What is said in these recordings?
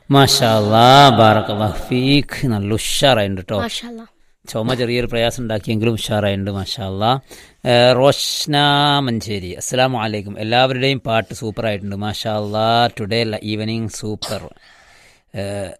മാഷാല്ലാ ബാറക്കല്ലാ ഫീഖ് നല്ല ഉഷാറായിട്ടുണ്ട് കേട്ടോ മാഷാല്ലാ ചുമ ചെറിയൊരു പ്രയാസം ഉണ്ടാക്കിയെങ്കിലും ഉഷാറായിട്ടുണ്ട് മാഷാല്ലാ ഏഹ് റോഷ്ന മഞ്ചേരി അസ്സാം വലൈക്കും എല്ലാവരുടെയും പാട്ട് സൂപ്പറായിട്ടുണ്ട് മാഷാല്ലാ ടുഡേ ഈവനിങ് സൂപ്പർ ഏഹ്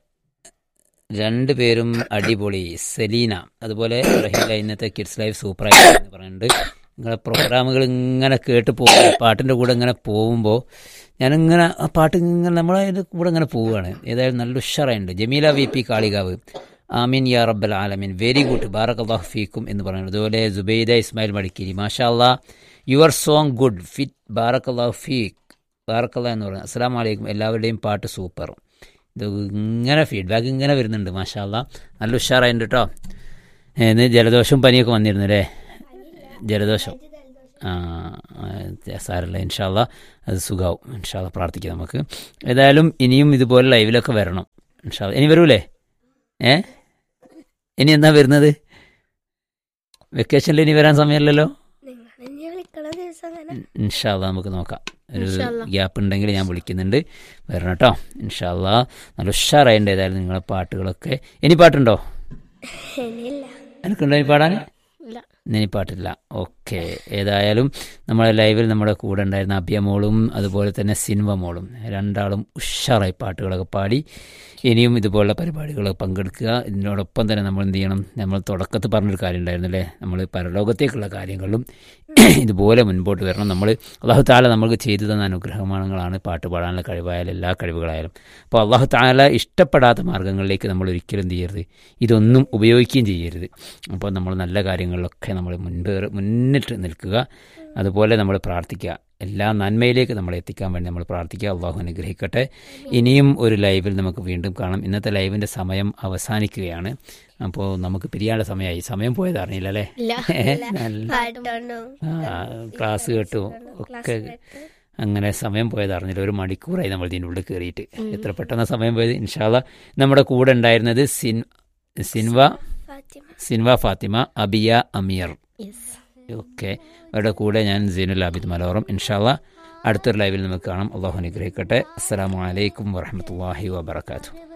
രണ്ട് പേരും അടിപൊളി സെലീന അതുപോലെ റഹീല ഇന്നത്തെ കിഡ്സ് ലൈഫ് സൂപ്പറായിട്ട് പറയുന്നുണ്ട് നിങ്ങളെ പ്രോഗ്രാമുകൾ ഇങ്ങനെ കേട്ട് പോകും പാട്ടിൻ്റെ കൂടെ ഇങ്ങനെ പോകുമ്പോൾ ഞാനിങ്ങനെ ആ പാട്ട് ഇങ്ങനെ നമ്മളതിൻ്റെ കൂടെ ഇങ്ങനെ പോവുകയാണ് ഏതായാലും നല്ല ഉഷാറായിട്ടുണ്ട് ജമീല വി പി കാളികാവ് ആമീൻ യാ റബ്ബൽ ആലമീൻ വെരി ഗുഡ് ബാറക് അള്ളാഹു ഫീക്കും എന്ന് പറയുന്നത് അതുപോലെ ജുബൈദ ഇസ്മായിൽ മടിക്കിരി മാഷാ അല്ലാ യുവർ സോങ് ഗുഡ് ഫിറ്റ് ബാറക് അള്ളാഹു ഫീക്ക് ബാറക് അള്ളാഹ് എന്ന് പറയുന്നത് അസ്സാം വലൈക്കും എല്ലാവരുടെയും പാട്ട് സൂപ്പർ ഇത് ഇങ്ങനെ ഫീഡ്ബാക്ക് ഇങ്ങനെ വരുന്നുണ്ട് മാഷാ അല്ലാ നല്ല ഉഷാറായിട്ടുണ്ട് കേട്ടോ ഇന്ന് ജലദോഷവും പനിയൊക്കെ വന്നിരുന്നു അല്ലേ ജലദോഷം ആ സാരല്ല ഇൻഷാല്ല അത് സുഖാവും ഇൻഷാല്ല പ്രാർത്ഥിക്കാം നമുക്ക് ഏതായാലും ഇനിയും ഇതുപോലെ ലൈവിലൊക്കെ വരണം ഇൻഷാല്ല ഇനി വരൂലേ ഏ ഇനി എന്നാ വരുന്നത് വെക്കേഷനിൽ ഇനി വരാൻ സമയമല്ലല്ലോ നിങ്ങൾ ഇനി വിളിക്കണ ദിവസം അങ്ങനെ ഇൻഷാല്ല നമുക്ക് നോക്കാം ഒരു ഇൻഷാല്ലാ. ഗ്യാപ്പ് ഉണ്ടെങ്കിൽ ഞാൻ വിളിക്കുന്നുണ്ട് വരണം കേട്ടോ ഇൻഷാല്ല നല്ല ഉഷാറായിട്ടുണ്ട് ഏതായാലും നിങ്ങളെ പാട്ടുകളൊക്കെ ഇനി പാട്ടുണ്ടോ ഇനിയില്ല എനിക്കുണ്ടോ ഇനി പാടാൻ ഇല്ല ഇനി പാട്ടില്ല ഓക്കെ ഏതായാലും നമ്മുടെ ലൈവിൽ നമ്മുടെ കൂടെ ഉണ്ടായിരുന്ന അബ്യ മോളും അതുപോലെ തന്നെ സിൻവ മോളും രണ്ടാളും ഉഷാറായി പാട്ടുകളൊക്കെ പാടി ഇനിയും ഇതുപോലുള്ള പരിപാടികൾ പങ്കെടുക്കുക ഇതിനോടൊപ്പം തന്നെ നമ്മൾ എന്ത് ചെയ്യണം നമ്മൾ തുടക്കത്തിൽ പറഞ്ഞൊരു കാര്യം ഉണ്ടായിരുന്നു അല്ലേ നമ്മൾ പരലോകത്തേക്കുള്ള കാര്യങ്ങളിലും ഇതുപോലെ മുൻപോട്ട് വരണം നമ്മൾ അള്ളാഹു താല നമ്മൾക്ക് ചെയ്തു തന്ന അനുഗ്രഹമാണങ്ങളാണ് പാട്ട് പാടാനുള്ള കഴിവായാലും എല്ലാ കഴിവുകളായാലും അപ്പോൾ അള്ളാഹു താല ഇഷ്ടപ്പെടാത്ത മാർഗ്ഗങ്ങളിലേക്ക് നമ്മൾ ഒരിക്കലും എന്ത് ചെയ്യരുത് ഇതൊന്നും ഉപയോഗിക്കുകയും ചെയ്യരുത് അപ്പോൾ നമ്മൾ നല്ല കാര്യങ്ങളിലൊക്കെ നമ്മൾ മുൻപ് മുന്നിട്ട് നിൽക്കുക അതുപോലെ നമ്മൾ പ്രാർത്ഥിക്കുക എല്ലാ നന്മയിലേക്ക് നമ്മൾ എത്തിക്കാൻ വേണ്ടി നമ്മൾ പ്രാർത്ഥിക്കുക അള്ളാഹു അനുഗ്രഹിക്കട്ടെ ഇനിയും ഒരു ലൈവിൽ നമുക്ക് വീണ്ടും കാണാം ഇന്നത്തെ ലൈവിൻ്റെ സമയം അവസാനിക്കുകയാണ് അപ്പോൾ നമുക്ക് പിരിയാനുള്ള സമയമായി സമയം പോയത് അറിയില്ല അല്ലേ ഇല്ല നല്ല പാട്ടോണ്ടോ ആ, ക്ലാസ് കേട്ടു ഒക്കെ അങ്ങനെ സമയം പോയത് അറിഞ്ഞില്ല ഒരു മണിക്കൂറായി നമ്മൾ ഇതിൻ്റെ ഉള്ളിൽ കയറിയിട്ട് എത്ര പെട്ടെന്ന് സമയം പോയത് ഇൻഷാല്ല നമ്മുടെ കൂടെ ഉണ്ടായിരുന്നത് സിൻ സിൻവ ഫാത്തിമ സിൻവ ഫാത്തിമ അബിയ അമീർ യെസ് ഓക്കെ അവരുടെ കൂടെ ഞാൻ സീനുൽ ആബിദ് മലോറം ഇൻഷാല്ല അടുത്തൊരു ലൈവിൽ നമുക്ക് കാണാം അള്ളാഹു അനുഗ്രഹിക്കട്ടെ അസ്സാം വലൈക്കും വറഹമത്തല്ലാഹി വാബർക്കാത്തു